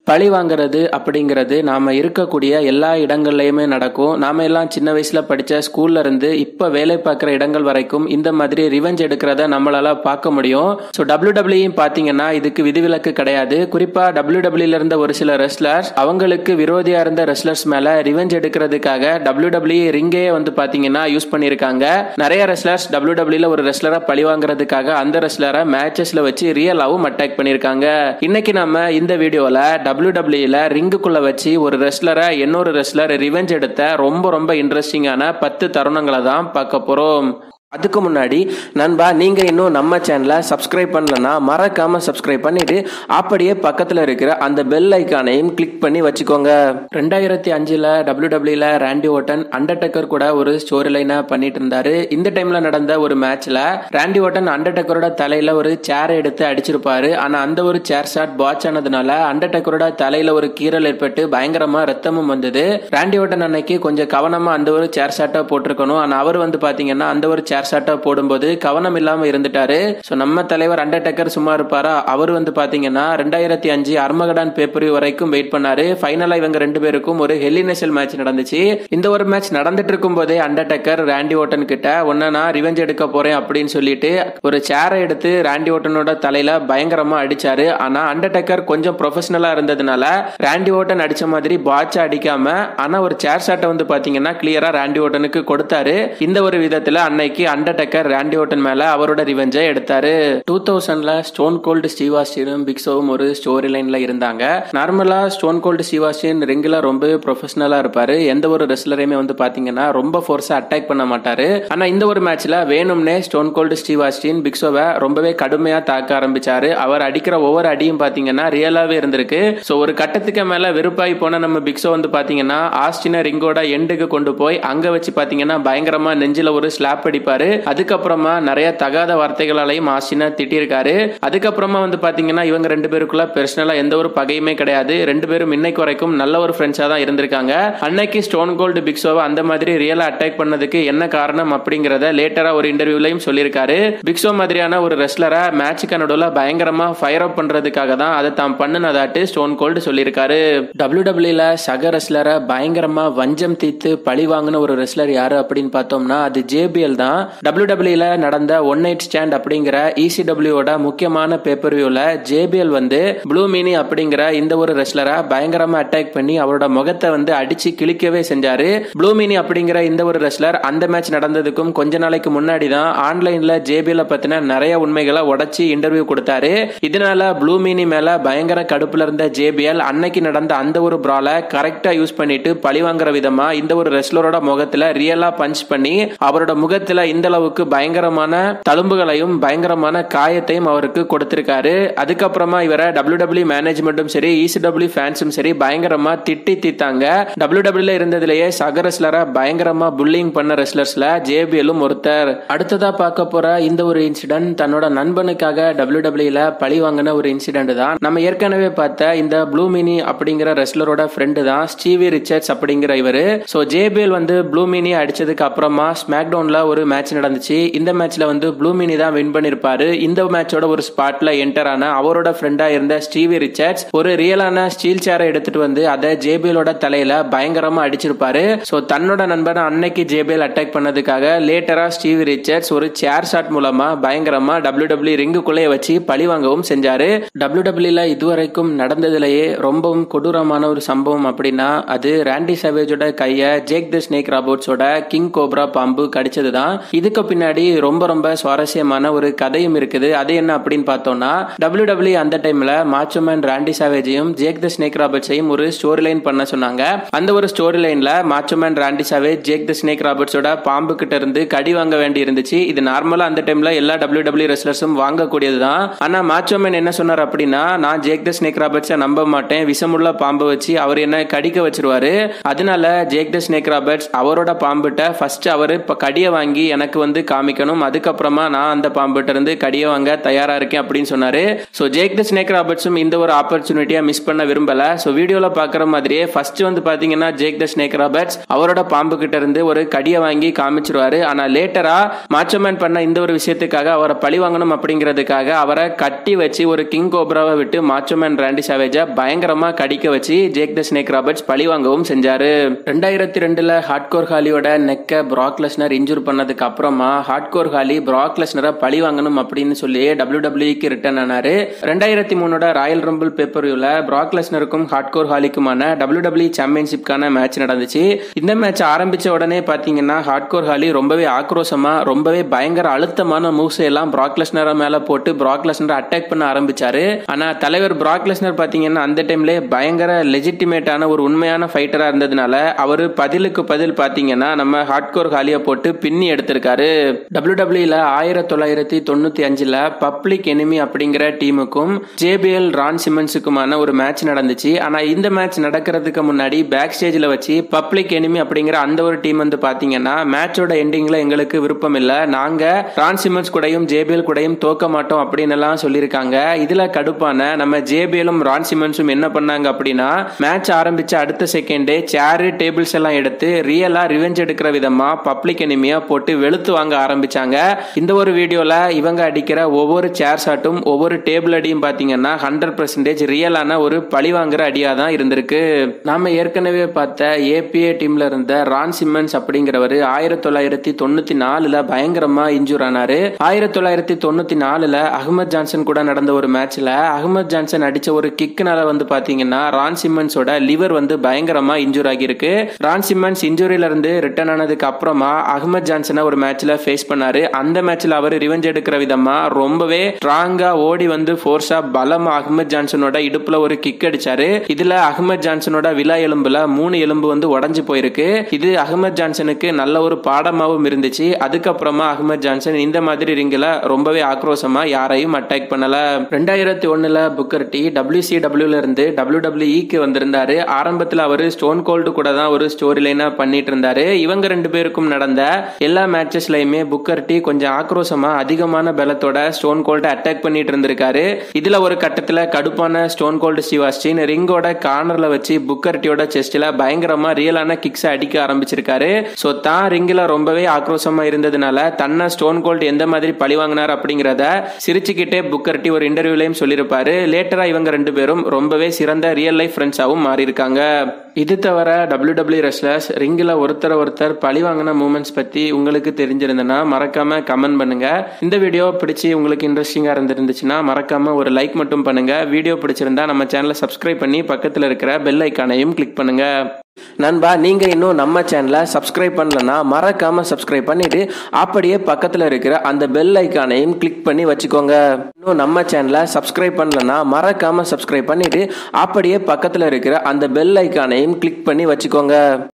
பழி வாங்குறது அப்படிங்கிறது நாம இருக்கக்கூடிய எல்லா இடங்கள்லயுமே நடக்கும் நாம எல்லாம் சின்ன வயசுல படிச்ச ஸ்கூல்ல இருந்து இப்ப வேலை பார்க்குற இடங்கள் வரைக்கும் இந்த மாதிரி ரிவெஞ்ச் எடுக்கிறத நம்மளால பார்க்க முடியும் ஸோ டபிள்யூ டபிள்யூயும் பாத்தீங்கன்னா இதுக்கு விதிவிலக்கு கிடையாது குறிப்பா டபிள்யூ டபிள்யூல இருந்த ஒரு சில ரெஸ்லர்ஸ் அவங்களுக்கு விரோதியா இருந்த ரெஸ்லர்ஸ் மேல ரிவெஞ்ச் எடுக்கிறதுக்காக டபிள்யூ டபிள்யூ ரிங்கே வந்து பாத்தீங்கன்னா யூஸ் பண்ணியிருக்காங்க நிறைய ரெஸ்லர்ஸ் டபிள்யூ டபிள்யூல ஒரு ரெஸ்லரை பழி வாங்குறதுக்காக அந்த ரெஸ்லரை மேட்சஸ்ல வச்சு ரியலாவும் அட்டாக் பண்ணியிருக்காங்க இன்னைக்கு நம்ம இந்த வீடியோல டபிள்யூ டபிள்யூல ரிங்குக்குள்ள வச்சு ஒரு ரெஸ்லரை இன்னொரு ரெஸ்லர் ரிவெஞ்ச் எடுத்த ரொம்ப ரொம்ப இன்ட்ரெஸ்டிங்கான பத்து தருணங்களை தான் பார்க்க போறோம் அதுக்கு முன்னாடி நண்பா நீங்க இன்னும் நம்ம சேனலை சப்ஸ்கிரைப் பண்ணலன்னா மறக்காம சப்ஸ்கிரைப் பண்ணிட்டு அப்படியே பக்கத்துல இருக்கிற அந்த பெல் ஐக்கானையும் கிளிக் பண்ணி வச்சுக்கோங்க ரெண்டாயிரத்தி அஞ்சுல டபிள்யூ டபிள்யூல ராண்டி ஓட்டன் அண்டர்டேக்கர் கூட ஒரு ஸ்டோரி லைனா பண்ணிட்டு இருந்தாரு இந்த டைம்ல நடந்த ஒரு மேட்ச்ல ராண்டி ஓட்டன் அண்டர்டேக்கரோட தலையில ஒரு சேரை எடுத்து அடிச்சிருப்பாரு ஆனா அந்த ஒரு சேர் ஷாட் பாட்ச் ஆனதுனால அண்டர்டேக்கரோட தலையில ஒரு கீரல் ஏற்பட்டு பயங்கரமா ரத்தமும் வந்தது ராண்டி ஓட்டன் அன்னைக்கு கொஞ்சம் கவனமா அந்த ஒரு சேர் ஷாட்டை போட்டிருக்கணும் ஆனா அவர் வந்து பாத்தீங்கன்னா அந்த ஒரு சேர் ஷாட்டை போடும்போது கவனம் இல்லாம இருந்துட்டாரு ஸோ நம்ம தலைவர் அண்டர்டேக்கர் சும்மா இருப்பாரா அவர் வந்து பாத்தீங்கன்னா ரெண்டாயிரத்தி அஞ்சு அர்மகடான் பேப்பர் வரைக்கும் வெயிட் பண்ணாரு ஃபைனலா இவங்க ரெண்டு பேருக்கும் ஒரு ஹெலினெசல் மேட்ச் நடந்துச்சு இந்த ஒரு மேட்ச் நடந்துட்டு இருக்கும் போதே அண்டர்டேக்கர் ராண்டி ஓட்டன் கிட்ட ஒன்ன நான் ரிவெஞ்ச் எடுக்க போறேன் அப்படின்னு சொல்லிட்டு ஒரு சேரை எடுத்து ராண்டி ஓட்டனோட தலையில பயங்கரமா அடிச்சாரு ஆனா அண்டர்டேக்கர் கொஞ்சம் ப்ரொஃபஷனலா இருந்ததுனால ராண்டி ஓட்டன் அடிச்ச மாதிரி பாட்ச அடிக்காம ஆனா ஒரு சேர் ஷாட்டை வந்து பாத்தீங்கன்னா கிளியரா ராண்டி ஓட்டனுக்கு கொடுத்தாரு இந்த ஒரு விதத்துல அன்னைக்கு அண்டர்டேக்கர் ராண்டி ஓட்டன் மேல அவரோட ரிவெஞ்சை எடுத்தாரு டூ தௌசண்ட்ல ஸ்டோன் கோல்டு ஸ்டீவாஸ்டினும் பிக்ஸோவும் ஒரு ஸ்டோரி லைன்ல இருந்தாங்க நார்மலா ஸ்டோன் கோல்டு ஸ்டீவாஸ்டின் ரிங்கில் ரொம்ப ப்ரொஃபஷனலா இருப்பாரு எந்த ஒரு ரெஸ்லரையுமே வந்து பாத்தீங்கன்னா ரொம்ப ஃபோர்ஸா அட்டாக் பண்ண மாட்டாரு ஆனா இந்த ஒரு மேட்ச்ல வேணும்னே ஸ்டோன் கோல்டு ஸ்டீவாஸ்டின் பிக்ஸோவை ரொம்பவே கடுமையா தாக்க ஆரம்பிச்சாரு அவர் அடிக்கிற ஒவ்வொரு அடியும் பாத்தீங்கன்னா ரியலாவே இருந்திருக்கு ஸோ ஒரு கட்டத்துக்கு மேல வெறுப்பாய் போன நம்ம பிக்ஸோ வந்து பாத்தீங்கன்னா ஆஸ்டின ரிங்கோட எண்டுக்கு கொண்டு போய் அங்க வச்சு பாத்தீங்கன்னா பயங்கரமா நெஞ்சில ஒரு ஸ்லாப் அடிப்பாரு அதுக்கப்புறமா நிறைய தகாத வார்த்தைகளாலையும் ஆஸ்டினா திட்டிருக்காரு அதுக்கப்புறமா வந்து பாத்தீங்கன்னா இவங்க ரெண்டு பேருக்குள்ள பெர்சனலா எந்த ஒரு பகையுமே கிடையாது ரெண்டு பேரும் இன்னைக்கு வரைக்கும் நல்ல ஒரு ஃப்ரெண்ட்ஸா தான் இருந்திருக்காங்க அன்னைக்கு ஸ்டோன் கோல்டு பிக்ஸோவை அந்த மாதிரி ரியலா அட்டாக் பண்ணதுக்கு என்ன காரணம் அப்படிங்கறத லேட்டரா ஒரு இன்டர்வியூலையும் சொல்லியிருக்காரு பிக்ஸோ மாதிரியான ஒரு ரெஸ்லரை மேட்சுக்கு நடுவில் பயங்கரமா ஃபயர் அப் பண்றதுக்காக தான் அதை தான் பண்ணுனதாட்டு ஸ்டோன் கோல்டு சொல்லியிருக்காரு டபிள்யூ டபிள்யூல சக ரெஸ்லரை பயங்கரமா வஞ்சம் தீத்து பழி வாங்கின ஒரு ரெஸ்லர் யாரு அப்படின்னு பார்த்தோம்னா அது ஜேபிஎல் தான் டபிள்யூ டபிள்யூல நடந்த ஒன் நைட் ஸ்டாண்ட் அப்படிங்கிற இசிடபிள்யூட முக்கியமான பேப்பர் வியூல ஜேபிஎல் வந்து ப்ளூ மினி அப்படிங்கிற இந்த ஒரு ரெஸ்லரை பயங்கரமா அட்டாக் பண்ணி அவரோட முகத்தை வந்து அடிச்சு கிழிக்கவே செஞ்சாரு ப்ளூ மினி அப்படிங்கிற இந்த ஒரு ரெஸ்லர் அந்த மேட்ச் நடந்ததுக்கும் கொஞ்ச நாளைக்கு முன்னாடி தான் ஆன்லைன்ல ஜேபிஎல் பத்தின நிறைய உண்மைகளை உடச்சி இன்டர்வியூ கொடுத்தாரு இதனால ப்ளூ மினி மேல பயங்கர கடுப்புல இருந்த ஜேபிஎல் அன்னைக்கு நடந்த அந்த ஒரு பிரால கரெக்டா யூஸ் பண்ணிட்டு பழி வாங்குற விதமா இந்த ஒரு ரெஸ்லரோட முகத்துல ரியலா பஞ்ச் பண்ணி அவரோட முகத்துல இந்த அளவுக்கு பயங்கரமான தழும்புகளையும் பயங்கரமான காயத்தையும் அவருக்கு கொடுத்திருக்காரு அதுக்கப்புறமா இவரை டபிள்யூ டபிள்யூ மேனேஜ்மெண்ட்டும் சரி இசிடபிள்யூ ஃபேன்ஸும் சரி பயங்கரமா திட்டி தீத்தாங்க டபிள்யூ டபிள்யூல இருந்ததுலயே சக ரெஸ்லரை பயங்கரமா புல்லிங் பண்ண ரெஸ்லர்ஸ்ல ஜேபிஎலும் ஒருத்தர் அடுத்ததா பார்க்க போற இந்த ஒரு இன்சிடென்ட் தன்னோட நண்பனுக்காக டபிள்யூ டபிள்யூல பழி வாங்கின ஒரு இன்சிடென்ட் தான் நம்ம ஏற்கனவே பார்த்த இந்த ப்ளூ மினி அப்படிங்கிற ரெஸ்லரோட ஃப்ரெண்டு தான் ஸ்டீவி ரிச்சர்ட்ஸ் அப்படிங்கிற இவரு ஸோ ஜேபிஎல் வந்து ப்ளூ மினி அடிச்சதுக்கு அப்புறமா ஸ்மாக் டவுன்ல ஒரு மேட்ச் நடந்துச்சு இந்த மேட்ச்ல வந்து ப்ளூ மினி தான் வின் பண்ணிருப்பாரு இந்த மேட்சோட ஒரு ஸ்பாட்ல என்டர் ஆன அவரோட ஃப்ரெண்டா இருந்த ஸ்டீவி ரிச்சர்ட்ஸ் ஒரு ரியலான ஸ்டீல் சேரை எடுத்துட்டு வந்து அதை ஜேபிஎலோட தலையில பயங்கரமா அடிச்சிருப்பாரு ஸோ தன்னோட நண்பனை அன்னைக்கு ஜேபிஎல் அட்டாக் பண்ணதுக்காக லேட்டரா ஸ்டீவி ரிச்சர்ட்ஸ் ஒரு சேர் ஷாட் மூலமா பயங்கரமா டபிள்யூ டபிள்யூ ரிங்குக்குள்ளே வச்சு பழி வாங்கவும் செஞ்சாரு டபிள்யூ டபிள்யூல இதுவரைக்கும் நடந்ததுலயே ரொம்பவும் கொடூரமான ஒரு சம்பவம் அப்படின்னா அது ராண்டி சவேஜோட கைய ஜேக் தி ஸ்னேக் ராபோட்ஸோட கிங் கோப்ரா பாம்பு கடிச்சது தான் இதுக்கு பின்னாடி ரொம்ப ரொம்ப சுவாரஸ்யமான ஒரு கதையும் இருக்குது அது என்ன அப்படின்னு பார்த்தோம்னா டபிள்யூ டபிள்யூ அந்த டைம்ல மாச்சோமேன் ராண்டி சாவேஜையும் ஜேக் தி ஸ்னேக் ராபர்ட்ஸையும் ஒரு ஸ்டோரி லைன் பண்ண சொன்னாங்க அந்த ஒரு ஸ்டோரி லைன்ல Macho Man Randy Savage Jake the Snake ராபர்ட்ஸோட பாம்பு கிட்ட இருந்து கடி வாங்க வேண்டி இருந்துச்சு இது நார்மலா அந்த டைம்ல எல்லா டபிள்யூ டபிள்யூ ரெஸ்லர்ஸும் வாங்கக்கூடியது தான் ஆனா மாச்சோமேன் என்ன சொன்னார் அப்படின்னா நான் ஜேக் தி ஸ்னேக் ராபர்ட்ஸை நம்ப மாட்டேன் விஷமுள்ள பாம்பை வச்சு அவர் என்ன கடிக்க வச்சிருவாரு அதனால ஜேக் தி ஸ்னேக் ராபர்ட்ஸ் அவரோட பாம்புட்ட ஃபர்ஸ்ட் அவர் இப்ப கடியை வாங்கி எனக்கு எனக்கு வந்து காமிக்கணும் அதுக்கப்புறமா நான் அந்த பாம்புகிட்ட இருந்து கடியை வாங்க தயாரா இருக்கேன் அப்படின்னு சொன்னாரு ஸோ ஜேக் த ஸ்னேக் ராபர்ட்ஸும் இந்த ஒரு ஆப்பர்ச்சுனிட்டியை மிஸ் பண்ண விரும்பல ஸோ வீடியோல பாக்குற மாதிரியே ஃபர்ஸ்ட் வந்து பாத்தீங்கன்னா ஜேக் த ஸ்னேக் ராபர்ட்ஸ் அவரோட பாம்பு கிட்ட இருந்து ஒரு கடியை வாங்கி காமிச்சிருவாரு ஆனா லேட்டரா மாச்சோமேன் பண்ண இந்த ஒரு விஷயத்துக்காக அவரை பழி வாங்கணும் அப்படிங்கிறதுக்காக அவரை கட்டி வச்சு ஒரு கிங் கோப்ராவை விட்டு மாச்சோமேன் ராண்டி சாவேஜா பயங்கரமா கடிக்க வச்சு ஜேக் த ஸ்னேக் ராபர்ட்ஸ் பழி வாங்கவும் செஞ்சாரு ரெண்டாயிரத்தி ரெண்டுல ஹாட்கோர் ஹாலியோட நெக்க பிராக் லெஸ்னர் இன்ஜூர் பண்ணதுக்கு அப்புறமா ஹாட்கோர் ஹாலி பிராக் லெஸ்னரை பழி வாங்கணும் அப்படின்னு சொல்லி டபிள்யூ டபிள்யூக்கு ரிட்டர்ன் ஆனாரு ரெண்டாயிரத்தி மூணோட ராயல் ரம்பிள் பேப்பர்வியூல பிராக் லெஸ்னருக்கும் ஹாட்கோர் ஹாலிக்குமான டபிள்யூ டபிள்யூ சாம்பியன்ஷிப்கான மேட்ச் நடந்துச்சு இந்த மேட்ச் ஆரம்பிச்ச உடனே பாத்தீங்கன்னா ஹாட்கோர் ஹாலி ரொம்பவே ஆக்ரோஷமா ரொம்பவே பயங்கர அழுத்தமான மூவ்ஸ் எல்லாம் பிராக் லெஸ்னர் மேல போட்டு பிராக் லெஸ்னர் அட்டாக் பண்ண ஆரம்பிச்சாரு ஆனா தலைவர் பிராக் லெஸ்னர் பாத்தீங்கன்னா அந்த டைம்ல பயங்கர லெஜிட்டிமேட்டான ஒரு உண்மையான ஃபைட்டரா இருந்ததுனால அவர் பதிலுக்கு பதில் பாத்தீங்கன்னா நம்ம ஹாட்கோர் ஹாலியை போட்டு பின்னி எடுத்திருக்காரு டபிள்யூ டபிள்யூல ஆயிரத்தி தொள்ளாயிரத்தி தொண்ணூத்தி அஞ்சுல பப்ளிக் எனிமி அப்படிங்கிற டீமுக்கும் ஜேபிஎல் ரான் சிமன்ஸுக்குமான ஒரு மேட்ச் நடந்துச்சு ஆனா இந்த மேட்ச் நடக்கிறதுக்கு முன்னாடி பேக் ஸ்டேஜ்ல வச்சு பப்ளிக் எனிமி அப்படிங்கிற அந்த ஒரு டீம் வந்து பாத்தீங்கன்னா மேட்சோட எண்டிங்ல எங்களுக்கு விருப்பம் இல்ல நாங்க ரான் சிமன்ஸ் கூடயும் ஜேபிஎல் கூடயும் தோக்க மாட்டோம் அப்படின்னு எல்லாம் சொல்லியிருக்காங்க இதுல கடுப்பான நம்ம ஜேபிஎலும் ரான் சிமன்ஸும் என்ன பண்ணாங்க அப்படின்னா மேட்ச் ஆரம்பிச்ச அடுத்த செகண்டே சேரு டேபிள்ஸ் எல்லாம் எடுத்து ரியலா ரிவெஞ்ச் எடுக்கிற விதமா பப்ளிக் எனிமியா போட்டு வெளுத்து வாங்க ஆரம்பிச்சாங்க இந்த ஒரு வீடியோல இவங்க அடிக்கிற ஒவ்வொரு சேர் ஷாட்டும் ஒவ்வொரு டேபிள் அடியும் பாத்தீங்கன்னா ஹண்ட்ரட் பர்சன்டேஜ் ரியலான ஒரு பழி வாங்குற அடியா தான் இருந்திருக்கு நாம ஏற்கனவே பார்த்த ஏபிஏ டீம்ல இருந்த ரான் சிம்மன்ஸ் அப்படிங்கிறவர் ஆயிரத்தி தொள்ளாயிரத்தி தொண்ணூத்தி நாலுல பயங்கரமா இன்ஜூர் ஆனாரு ஆயிரத்தி தொள்ளாயிரத்தி தொண்ணூத்தி நாலுல அகமது ஜான்சன் கூட நடந்த ஒரு மேட்ச்ல அகமது ஜான்சன் அடிச்ச ஒரு கிக்னால வந்து பாத்தீங்கன்னா ரான் சிம்மன்ஸோட லிவர் வந்து பயங்கரமா இன்ஜூர் ஆகியிருக்கு ரான் சிம்மன்ஸ் இன்ஜூரியில இருந்து ரிட்டர்ன் ஆனதுக்கு அப்புறமா அகமது ஜான்சனை ஒரு மேட்ச்ல ஃபேஸ் பண்ணாரு அந்த மேட்ச்ல அவர் ரிவெஞ்ச் எடுக்கிற விதமா ரொம்பவே ஸ்ட்ராங்கா ஓடி வந்து ஃபோர்ஸா பலமா அகமது ஜான்சனோட இடுப்புல ஒரு கிக் அடிச்சாரு இதுல அகமது ஜான்சனோட விழா எலும்புல மூணு எலும்பு வந்து உடஞ்சு போயிருக்கு இது அகமது ஜான்சனுக்கு நல்ல ஒரு பாடமாவும் இருந்துச்சு அதுக்கப்புறமா அகமது ஜான்சன் இந்த மாதிரி ரிங்கில ரொம்பவே ஆக்ரோஷமா யாரையும் அட்டாக் பண்ணல ரெண்டாயிரத்தி ஒண்ணுல புக்கர் டி டபிள்யூசி டபிள்யூல இருந்து டபிள்யூ டபிள்யூஇக்கு வந்திருந்தாரு ஆரம்பத்துல அவரு ஸ்டோன் கோல்டு கூட தான் ஒரு ஸ்டோரி லைனா பண்ணிட்டு இருந்தாரு இவங்க ரெண்டு பேருக்கும் நடந்த எல்லா மேட்சஸ்லயுமே புக்கர் டி கொஞ்சம் ஆக்ரோஷமா அதிகமான பலத்தோட ஸ்டோன் கோல்ட அட்டாக் பண்ணிட்டு இருந்திருக்காரு இதுல ஒரு கட்டத்துல கடுப்பான ஸ்டோன் கோல்டு சிவாஸ்டின் ரிங்கோட கார்னர்ல வச்சு புக்கர் டியோட செஸ்ட்ல பயங்கரமா ரியலான கிக்ஸ் அடிக்க ஆரம்பிச்சிருக்காரு சோ தான் ரிங்கில ரொம்பவே ஆக்ரோஷமா இருந்ததுனால தன்னை ஸ்டோன் கோல்டு எந்த மாதிரி பழி வாங்கினார் அப்படிங்கறத சிரிச்சுக்கிட்டே புக்கர் டி ஒரு இன்டர்வியூலையும் சொல்லியிருப்பாரு லேட்டரா இவங்க ரெண்டு பேரும் ரொம்பவே சிறந்த ரியல் லைஃப் ஃப்ரெண்ட்ஸாவும் மாறி இருக்காங்க இது தவிர டபிள்யூ டபிள்யூ ரெஸ்லர்ஸ் ரிங்கில் ஒருத்தர் ஒருத்தர் பழி வாங்கின மூமெண்ட்ஸ் பத்தி உங்களுக்கு தெரிஞ்சிருந்ததுன்னா மறக்காம கமெண்ட் பண்ணுங்க இந்த வீடியோ பிடிச்சி உங்களுக்கு இன்ட்ரெஸ்டிங்கா இருந்திருந்துச்சுன்னா மறக்காம ஒரு லைக் மட்டும் பண்ணுங்க வீடியோ பிடிச்சிருந்தா நம்ம சேனலை சப்ஸ்கிரைப் பண்ணி பக்கத்தில் இருக்கிற பெல் ஐக்கானையும் கிளிக் பண்ணுங்க நண்பா நீங்க இன்னும் நம்ம சேனலை சப்ஸ்கிரைப் பண்ணலன்னா மறக்காம சப்ஸ்கிரைப் பண்ணிட்டு அப்படியே பக்கத்துல இருக்கிற அந்த பெல் ஐக்கானையும் கிளிக் பண்ணி வச்சுக்கோங்க இன்னும் நம்ம சேனலை சப்ஸ்கிரைப் பண்ணலன்னா மறக்காம சப்ஸ்கிரைப் பண்ணிட்டு அப்படியே பக்கத்துல இருக்கிற அந்த பெல் ஐக்கானையும் கிளிக் பண்ணி வச்சுக்கோங்க